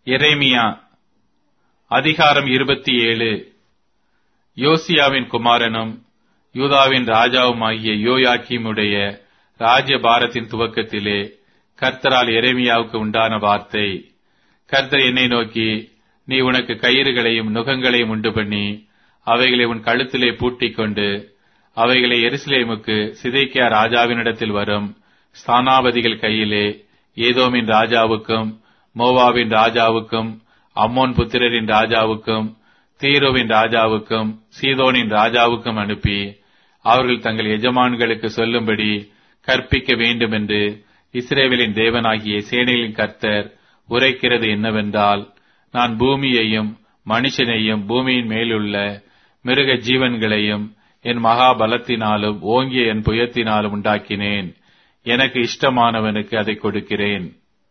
எரேமியா அதிகாரம் இருபத்தி ஏழு யோசியாவின் குமாரனும் யூதாவின் ராஜாவுமாகிய யோயாக்கீமுடைய ராஜ்ய பாரத்தின் துவக்கத்திலே கர்த்தரால் எரேமியாவுக்கு உண்டான வார்த்தை கர்த்தர் என்னை நோக்கி நீ உனக்கு கயிறுகளையும் நுகங்களையும் உண்டு பண்ணி அவைகளை உன் கழுத்திலே பூட்டிக் கொண்டு அவைகளை எருசலேமுக்கு சிதைக்கியா ராஜாவினிடத்தில் வரும் ஸ்தானாபதிகள் கையிலே ஏதோமின் ராஜாவுக்கும் மோவாவின் ராஜாவுக்கும் அம்மோன் புத்திரரின் ராஜாவுக்கும் தீரோவின் ராஜாவுக்கும் சீதோனின் ராஜாவுக்கும் அனுப்பி அவர்கள் தங்கள் எஜமான்களுக்கு சொல்லும்படி கற்பிக்க வேண்டும் என்று இஸ்ரேவேலின் தேவனாகிய சேனைகளின் கர்த்தர் உரைக்கிறது என்னவென்றால் நான் பூமியையும் மனுஷனையும் பூமியின் மேலுள்ள மிருக ஜீவன்களையும் என் மகா பலத்தினாலும் ஓங்கிய என் புயத்தினாலும் உண்டாக்கினேன் எனக்கு இஷ்டமானவனுக்கு அதை கொடுக்கிறேன்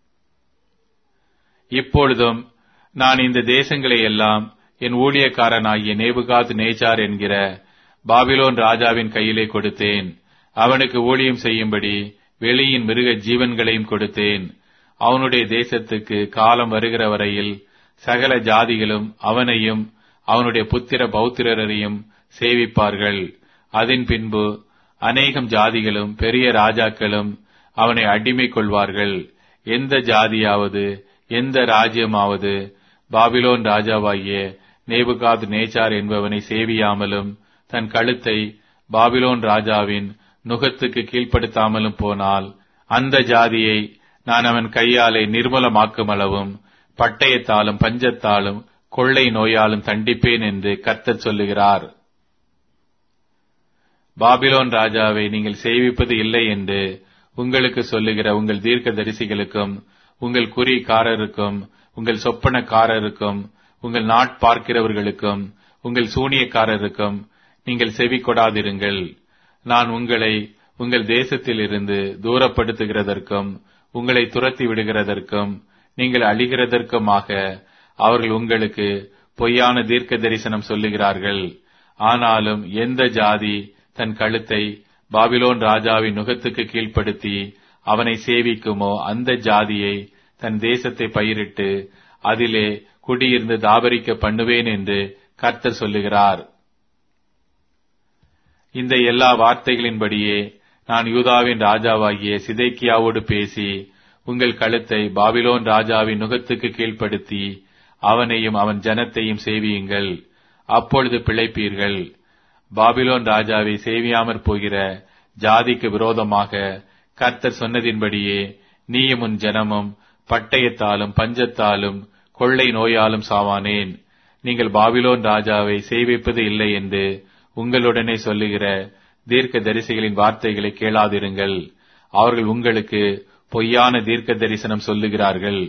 இப்பொழுதும் நான் இந்த தேசங்களை எல்லாம் என் ஊழியக்காரனாகிய நேபுகாத் நேச்சார் என்கிற பாபிலோன் ராஜாவின் கையிலே கொடுத்தேன் அவனுக்கு ஊழியம் செய்யும்படி வெளியின் மிருக ஜீவன்களையும் கொடுத்தேன் அவனுடைய தேசத்துக்கு காலம் வருகிற வரையில் சகல ஜாதிகளும் அவனையும் அவனுடைய புத்திர பௌத்திரரையும் சேவிப்பார்கள் அதன் பின்பு அநேகம் ஜாதிகளும் பெரிய ராஜாக்களும் அவனை அடிமை கொள்வார்கள் எந்த ஜாதியாவது எந்த ராஜ்யமாவது பாபிலோன் ராஜாவாகிய நேபுகாத் நேச்சார் என்பவனை சேவியாமலும் தன் கழுத்தை பாபிலோன் ராஜாவின் நுகத்துக்கு கீழ்ப்படுத்தாமலும் போனால் அந்த ஜாதியை நான் அவன் கையாலே நிர்மூலமாக்கும் அளவும் பட்டயத்தாலும் பஞ்சத்தாலும் கொள்ளை நோயாலும் தண்டிப்பேன் என்று கர்த்தர் சொல்லுகிறார் பாபிலோன் ராஜாவை நீங்கள் சேவிப்பது இல்லை என்று உங்களுக்கு சொல்லுகிற உங்கள் தீர்க்க தரிசிகளுக்கும் உங்கள் குறிக்காரருக்கும் உங்கள் சொப்பனக்காரருக்கும் உங்கள் நாட்பார்க்கிறவர்களுக்கும் உங்கள் சூனியக்காரருக்கும் நீங்கள் செவி கொடாதிருங்கள் நான் உங்களை உங்கள் தேசத்திலிருந்து தூரப்படுத்துகிறதற்கும் உங்களை துரத்தி விடுகிறதற்கும் நீங்கள் அழிகிறதற்குமாக அவர்கள் உங்களுக்கு பொய்யான தீர்க்க தரிசனம் சொல்லுகிறார்கள் ஆனாலும் எந்த ஜாதி தன் கழுத்தை பாபிலோன் ராஜாவின் நுகத்துக்கு கீழ்ப்படுத்தி அவனை சேவிக்குமோ அந்த ஜாதியை தன் தேசத்தை பயிரிட்டு அதிலே குடியிருந்து தாபரிக்க பண்ணுவேன் என்று கர்த்தர் சொல்லுகிறார் இந்த எல்லா வார்த்தைகளின்படியே நான் யூதாவின் ராஜாவாகிய சிதைக்கியாவோடு பேசி உங்கள் கழுத்தை பாபிலோன் ராஜாவின் நுகத்துக்கு கீழ்ப்படுத்தி அவனையும் அவன் ஜனத்தையும் சேவியுங்கள் அப்பொழுது பிழைப்பீர்கள் பாபிலோன் ராஜாவை சேவியாமற் போகிற ஜாதிக்கு விரோதமாக கர்த்தர் சொன்னதின்படியே நீயும் உன் ஜனமும் பட்டயத்தாலும் பஞ்சத்தாலும் கொள்ளை நோயாலும் சாவானேன் நீங்கள் பாபிலோன் ராஜாவை சேவிப்பது இல்லை என்று உங்களுடனே சொல்லுகிற தீர்க்க தரிசிகளின் வார்த்தைகளை கேளாதிருங்கள் அவர்கள் உங்களுக்கு பொய்யான தீர்க்க தரிசனம் சொல்லுகிறார்கள்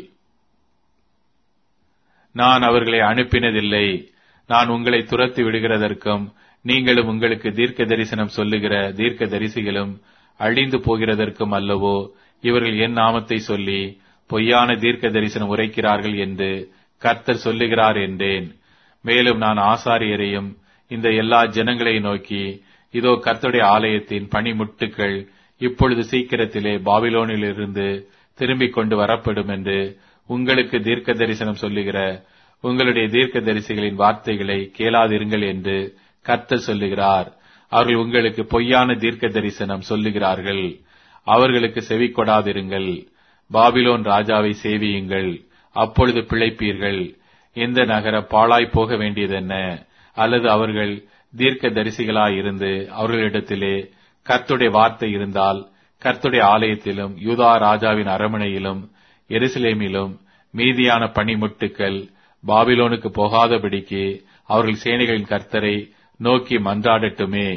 நான் அவர்களை அனுப்பினதில்லை நான் உங்களை துரத்தி விடுகிறதற்கும் நீங்களும் உங்களுக்கு தீர்க்க தரிசனம் சொல்லுகிற தீர்க்க தரிசிகளும் அழிந்து போகிறதற்கும் அல்லவோ இவர்கள் என் நாமத்தை சொல்லி பொய்யான தீர்க்க தரிசனம் உரைக்கிறார்கள் என்று கர்த்தர் சொல்லுகிறார் என்றேன் மேலும் நான் ஆசாரியரையும் இந்த எல்லா ஜனங்களை நோக்கி இதோ கர்த்தருடைய ஆலயத்தின் பனிமுட்டுக்கள் இப்பொழுது சீக்கிரத்திலே பாபிலோனிலிருந்து திரும்பிக் கொண்டு வரப்படும் என்று உங்களுக்கு தீர்க்க தரிசனம் சொல்லுகிற உங்களுடைய தீர்க்க தரிசிகளின் வார்த்தைகளை கேளாதிருங்கள் என்று கர்த்தர் சொல்லுகிறார் அவர்கள் உங்களுக்கு பொய்யான தீர்க்க தரிசனம் சொல்லுகிறார்கள் அவர்களுக்கு செவி கொடாதிருங்கள் பாபிலோன் ராஜாவை சேவியுங்கள் அப்பொழுது பிழைப்பீர்கள் எந்த நகர பாழாய் போக வேண்டியதென்ன அல்லது அவர்கள் தீர்க்க தரிசிகளாயிருந்து அவர்களிடத்திலே கர்த்துடைய வார்த்தை இருந்தால் கர்த்துடைய ஆலயத்திலும் யூதா ராஜாவின் அரமனையிலும் எருசலேமிலும் மீதியான பனிமுட்டுக்கள் பாபிலோனுக்கு போகாதபடிக்கு அவர்கள் சேனைகளின் கர்த்தரை நோக்கி மன்றாடட்டுமே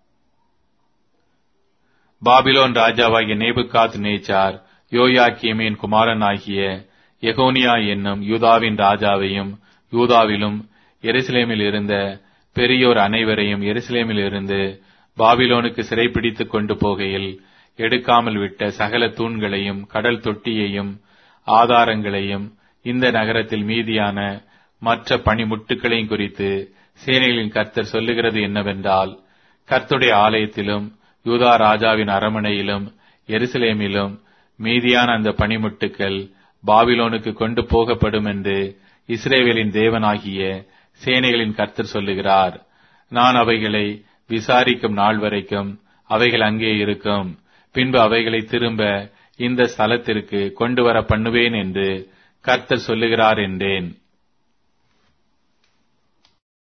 பாபிலோன் ராஜாவாகிய நேபுகாத் நேச்சார் யோயாக்கியமின் குமாரனாகிய எகோனியா என்னும் யூதாவின் ராஜாவையும் யூதாவிலும் எருசலேமில் இருந்த பெரியோர் அனைவரையும் எருசலேமில் இருந்து பாபிலோனுக்கு சிறைப்பிடித்துக் கொண்டு போகையில் எடுக்காமல் விட்ட சகல தூண்களையும் கடல் தொட்டியையும் ஆதாரங்களையும் இந்த நகரத்தில் மீதியான மற்ற பணிமுட்டுகளையும் குறித்து சேனைகளின் கர்த்தர் சொல்லுகிறது என்னவென்றால் கர்த்துடைய ஆலயத்திலும் யூதா ராஜாவின் அரமனையிலும் எருசலேமிலும் மீதியான அந்த பணிமுட்டுக்கள் பாபிலோனுக்கு கொண்டு போகப்படும் என்று இஸ்ரேவேலின் தேவனாகிய சேனைகளின் கர்த்தர் சொல்லுகிறார் நான் அவைகளை விசாரிக்கும் நாள் வரைக்கும் அவைகள் அங்கே இருக்கும் பின்பு அவைகளை திரும்ப இந்த ஸ்தலத்திற்கு கொண்டு வர பண்ணுவேன் என்று கர்த்தர் சொல்லுகிறார் என்றேன்